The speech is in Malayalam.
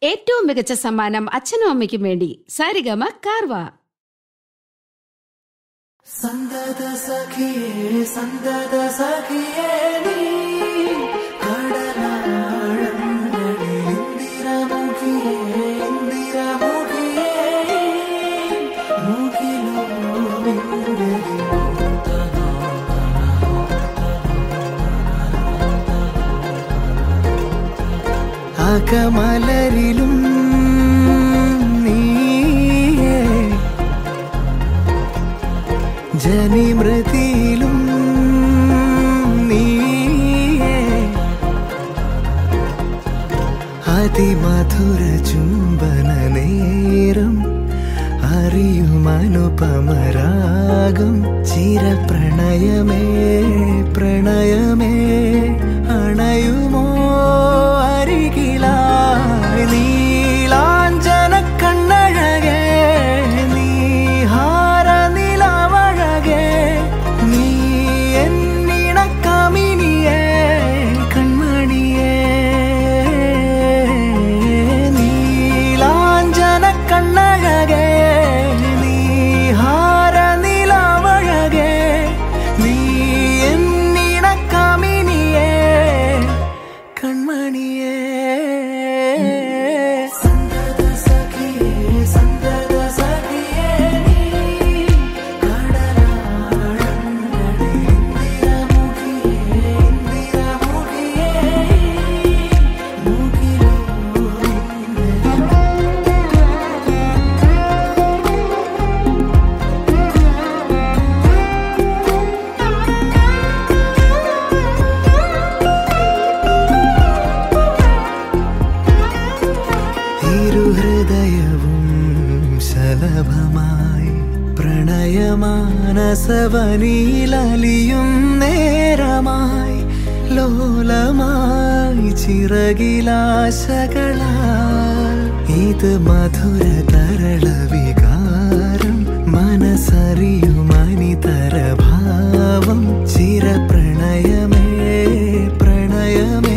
ഏറ്റവും മികച്ച സമ്മാനം അച്ഛനും അമ്മയ്ക്കും വേണ്ടി സാരിഗമ കാർവ സന്തത സഖിയേ സന്തത സഖിയേ നീ കടലാഴങ്ങളിൽ ഇന്ദിരമുഖിയേ ഇന്ദിരമുഖിയേ മുഖിലോ വിണ്ടലി അകമലരിലും നീയേ ജനിമൃതിയിലും നീയേ അതിമധുര ചുംബന നേരം അറിയുമനുപമരാഗം ചിരപ്രണയമേ പ്രണയമേ അണയുമോ അരികിലായി നീലാഞ്ചന കണ്ണഴകേ നീഹാര നിലവഴകേ നീ എന്നിണ കമിനിയേ കൺമണിയേ നീലാഞ്ചന കണ്ണഴകേ നീഹാര നിലവഴകേ നീ എന്നിണ കമിനിയേ കൺമണിയേ സന്തത സഖിയേ സന്തത സഖിയേ നീ കടലാഴങ്ങളിൽ ഇന്ദിരമുഖിയേ ഇന്ദിരമുഖിയേ മുഖിലോ ഇരുഹൃദയവും ശലഭമായി പ്രണയമാനസവനിലലിയും നേരമായി ലോലമായി ചിറകിലാശകളാൽ ഇത് മധുര തരള വികാരം മനസ്സറിയുമനിതര ഭാവം ചിരപ്രണയമേ പ്രണയമേ